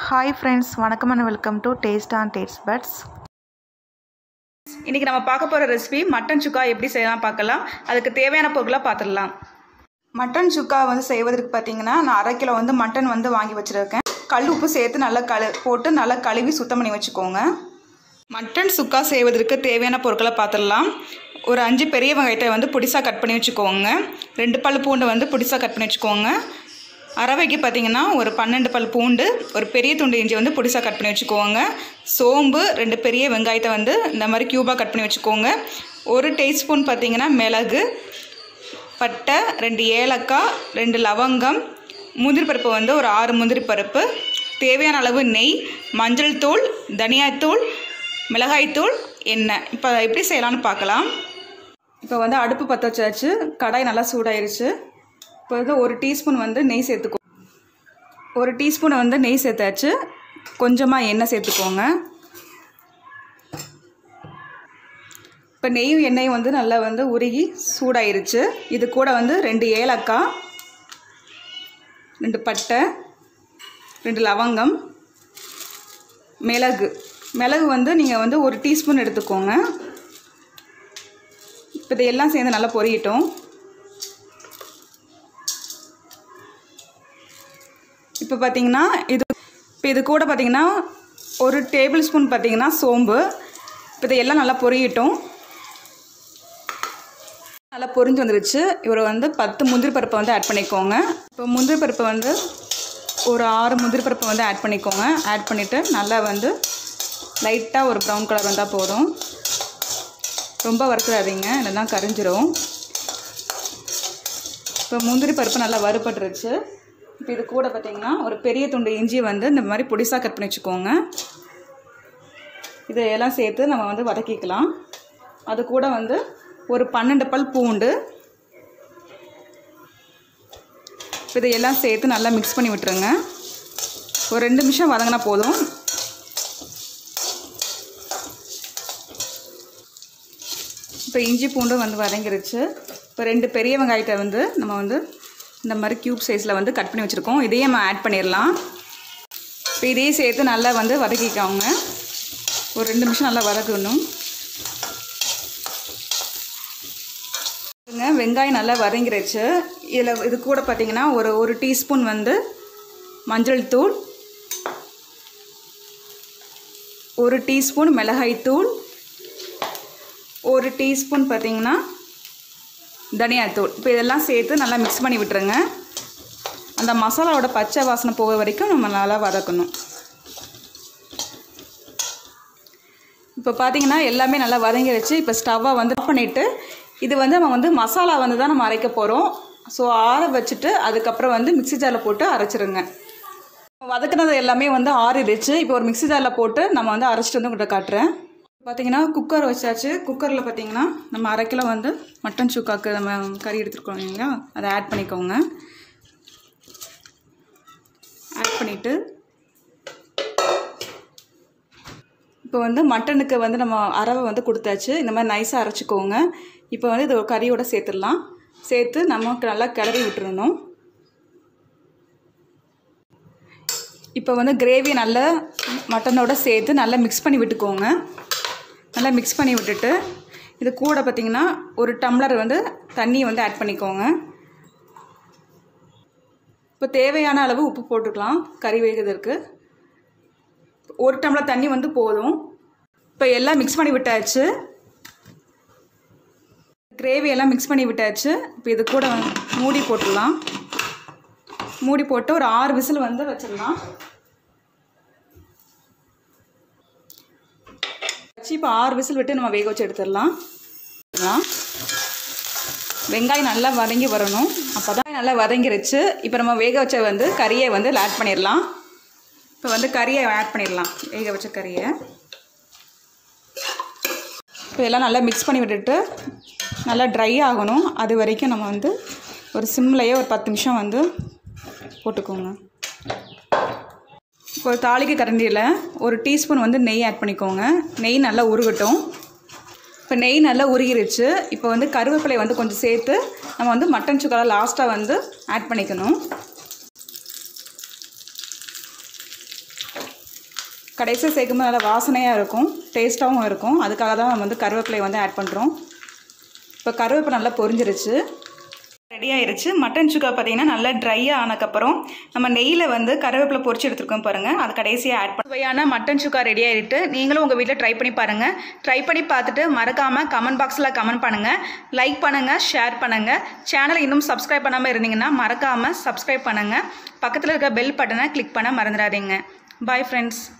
hi friends வணக்கம் and welcome to taste on taste buds இன்றைக்கி நம்ம பார்க்க போகிற ரெசிபி மட்டன் சுக்கா எப்படி செய்யலாம் பார்க்கலாம் அதுக்கு தேவையான பொருட்களை பார்த்துடலாம் மட்டன் சுக்கா வந்து செய்வதற்கு பார்த்தீங்கன்னா நான் அரை கிலோ வந்து மட்டன் வந்து வாங்கி வச்சுருக்கேன் கல் உப்பு சேர்த்து நல்லா கழு போட்டு நல்லா கழுவி சுத்தம் பண்ணி வச்சுக்கோங்க மட்டன் சுக்கா செய்வதற்கு தேவையான பொருட்களை பார்த்துடலாம் ஒரு அஞ்சு பெரிய வெங்காயத்தை வந்து புடிசாக கட் பண்ணி வச்சுக்கோங்க ரெண்டு பல் பூண்டு வந்து புடிசாக கட் பண்ணி வச்சுக்கோங்க அரவைக்கு பார்த்தீங்கன்னா ஒரு பன்னெண்டு பல் பூண்டு ஒரு பெரிய துண்டு இஞ்சி வந்து புடிசாக கட் பண்ணி வச்சுக்கோங்க சோம்பு ரெண்டு பெரிய வெங்காயத்தை வந்து இந்த மாதிரி க்யூபாக கட் பண்ணி வச்சுக்கோங்க ஒரு டீஸ்பூன் பார்த்தீங்கன்னா மிளகு பட்டை ரெண்டு ஏலக்காய் ரெண்டு லவங்கம் முந்திரி பருப்பு வந்து ஒரு ஆறு முந்திரி பருப்பு தேவையான அளவு நெய் மஞ்சள் தூள் தனியாத்தூள் மிளகாய்த்தூள் எண்ணெய் இப்போ எப்படி செய்யலாம்னு பார்க்கலாம் இப்போ வந்து அடுப்பு பற்ற வச்சாச்சு கடாய் நல்லா சூடாயிருச்சு இப்போ வந்து ஒரு டீஸ்பூன் வந்து நெய் சேர்த்துக்கோ ஒரு டீஸ்பூன் வந்து நெய் சேர்த்தாச்சு கொஞ்சமாக எண்ணெய் சேர்த்துக்கோங்க இப்போ நெய்யும் எண்ணெயும் வந்து நல்லா வந்து உருகி சூடாயிருச்சு இது கூட வந்து ரெண்டு ஏலக்காய் ரெண்டு பட்டை ரெண்டு லவங்கம் மிளகு மிளகு வந்து நீங்கள் வந்து ஒரு டீஸ்பூன் எடுத்துக்கோங்க இப்போ இதையெல்லாம் சேர்ந்து நல்லா பொரியட்டும் இப்போ பார்த்தீங்கன்னா இது இப்போ இது கூட பார்த்தீங்கன்னா ஒரு டேபிள் ஸ்பூன் பார்த்தீங்கன்னா சோம்பு இப்போ இதையெல்லாம் நல்லா பொரியட்டும் நல்லா பொரிஞ்சு வந்துருச்சு இவர் வந்து பத்து முந்திரி பருப்பை வந்து ஆட் பண்ணிக்கோங்க இப்போ முந்திரி பருப்பை வந்து ஒரு ஆறு முந்திரி பருப்பை வந்து ஆட் பண்ணிக்கோங்க ஆட் பண்ணிவிட்டு நல்லா வந்து லைட்டாக ஒரு ப்ரௌன் கலர் வந்தால் போதும் ரொம்ப வறுத்துடாதீங்க இல்லைன்னா கரிஞ்சிரும் இப்போ முந்திரி பருப்பு நல்லா வறுபட்டுருச்சு இப்போ இது கூட பார்த்தீங்கன்னா ஒரு பெரிய துண்டு இஞ்சி வந்து இந்த மாதிரி பொடிசாக கட் பண்ணி வச்சுக்கோங்க இதையெல்லாம் சேர்த்து நம்ம வந்து வதக்கிக்கலாம் அது கூட வந்து ஒரு பன்னெண்டு பல் பூண்டு இப்போ இதையெல்லாம் சேர்த்து நல்லா மிக்ஸ் பண்ணி விட்டுருங்க ஒரு ரெண்டு நிமிஷம் வதங்கினா போதும் இப்போ இஞ்சி பூண்டும் வந்து வதங்கிருச்சு இப்போ ரெண்டு பெரிய வெங்காயத்தை வந்து நம்ம வந்து இந்த மாதிரி க்யூப் சைஸில் வந்து கட் பண்ணி வச்சுருக்கோம் இதையே நம்ம ஆட் பண்ணிடலாம் இப்போ இதையும் சேர்த்து நல்லா வந்து வதக்கிக்கோங்க ஒரு ரெண்டு நிமிஷம் நல்லா வதக்கணும் வெங்காயம் நல்லா வதங்கிருச்சு இதில் இது கூட பார்த்தீங்கன்னா ஒரு ஒரு டீஸ்பூன் வந்து மஞ்சள் தூள் ஒரு டீஸ்பூன் மிளகாய் தூள் ஒரு டீஸ்பூன் பார்த்தீங்கன்னா தனியாத்தூள் இப்போ இதெல்லாம் சேர்த்து நல்லா மிக்ஸ் பண்ணி விட்டுருங்க அந்த மசாலாவோட பச்சை வாசனை போக வரைக்கும் நம்ம நல்லா வதக்கணும் இப்போ பார்த்தீங்கன்னா எல்லாமே நல்லா வதங்கிருச்சு இப்போ ஸ்டவ்வை வந்து ஆஃப் பண்ணிவிட்டு இது வந்து நம்ம வந்து மசாலா வந்து தான் நம்ம அரைக்க போகிறோம் ஸோ ஆற வச்சுட்டு அதுக்கப்புறம் வந்து மிக்ஸி ஜாரில் போட்டு அரைச்சிருங்க வதக்குனது எல்லாமே வந்து ஆறிடுச்சு இப்போ ஒரு மிக்ஸி ஜாரில் போட்டு நம்ம வந்து அரைச்சிட்டு வந்து உங்கள்கிட்ட காட்டுறேன் பார்த்தீங்கன்னா குக்கர் வச்சாச்சு குக்கரில் பார்த்தீங்கன்னா நம்ம அரை கிலோ வந்து மட்டன் சுக்காக்கு நம்ம கறி எடுத்துருக்கோம் இல்லைங்களா அதை ஆட் பண்ணிக்கோங்க ஆட் பண்ணிவிட்டு இப்போ வந்து மட்டனுக்கு வந்து நம்ம அரவை வந்து கொடுத்தாச்சு இந்த மாதிரி நைஸாக அரைச்சிக்கோங்க இப்போ வந்து இது கறியோட சேர்த்துடலாம் சேர்த்து நமக்கு நல்லா கிளறி விட்டுறணும் இப்போ வந்து கிரேவி நல்லா மட்டனோட சேர்த்து நல்லா மிக்ஸ் பண்ணி விட்டுக்கோங்க நல்லா மிக்ஸ் பண்ணி விட்டுட்டு இது கூட பார்த்திங்கன்னா ஒரு டம்ளர் வந்து தண்ணி வந்து ஆட் பண்ணிக்கோங்க இப்போ தேவையான அளவு உப்பு போட்டுக்கலாம் கறி வேகிறதுக்கு ஒரு டம்ளர் தண்ணி வந்து போதும் இப்போ எல்லாம் மிக்ஸ் பண்ணி விட்டாச்சு கிரேவி எல்லாம் மிக்ஸ் பண்ணி விட்டாச்சு இப்போ இது கூட மூடி போட்டுடலாம் மூடி போட்டு ஒரு ஆறு விசில் வந்து வச்சிடலாம் வச்சு இப்போ ஆறு விசில் விட்டு நம்ம வேக வச்சு எடுத்துடலாம் வெங்காயம் நல்லா வதங்கி வரணும் அப்போ தான் நல்லா வதங்கிருச்சு இப்போ நம்ம வேக வச்ச வந்து கறியை வந்து ஆட் பண்ணிடலாம் இப்போ வந்து கறியை ஆட் பண்ணிடலாம் வேக வச்ச கறியை இப்போ எல்லாம் நல்லா மிக்ஸ் பண்ணி விட்டுட்டு நல்லா ட்ரை ஆகணும் அது வரைக்கும் நம்ம வந்து ஒரு சிம்லையே ஒரு பத்து நிமிஷம் வந்து போட்டுக்கோங்க இப்போ தாளிக்கு கரண்டியில் ஒரு டீஸ்பூன் வந்து நெய் ஆட் பண்ணிக்கோங்க நெய் நல்லா உருகட்டும் இப்போ நெய் நல்லா உருகிருச்சு இப்போ வந்து கருவேப்பிலை வந்து கொஞ்சம் சேர்த்து நம்ம வந்து மட்டன் சுக்கா லாஸ்ட்டாக வந்து ஆட் பண்ணிக்கணும் கடைசியாக சேர்க்கும்போது நல்லா வாசனையாக இருக்கும் டேஸ்ட்டாகவும் இருக்கும் அதுக்காக தான் நம்ம வந்து கருவேப்பிலை வந்து ஆட் பண்ணுறோம் இப்போ கருவேப்பிலை நல்லா பொரிஞ்சிருச்சு ரெடி ஆயிருச்சு மட்டன் சுக்கா பார்த்தீங்கன்னா நல்லா ட்ரையாக ஆனக்கப்புறம் நம்ம நெய்யில் வந்து கருவேப்பிலை பொரிச்சு எடுத்துருக்கோம் பாருங்கள் அது கடைசியாக ஆட் பண்ண சுவையான மட்டன் சுக்கா ரெடி ஆகிட்டு நீங்களும் உங்கள் வீட்டில் ட்ரை பண்ணி பாருங்கள் ட்ரை பண்ணி பார்த்துட்டு மறக்காமல் கமெண்ட் பாக்ஸில் கமெண்ட் பண்ணுங்கள் லைக் பண்ணுங்கள் ஷேர் பண்ணுங்கள் சேனலை இன்னும் சப்ஸ்கிரைப் பண்ணாமல் இருந்தீங்கன்னா மறக்காமல் சப்ஸ்கிரைப் பண்ணுங்கள் பக்கத்தில் இருக்க பெல் பட்டனை கிளிக் பண்ண மறந்துடாதீங்க பாய் ஃப்ரெண்ட்ஸ்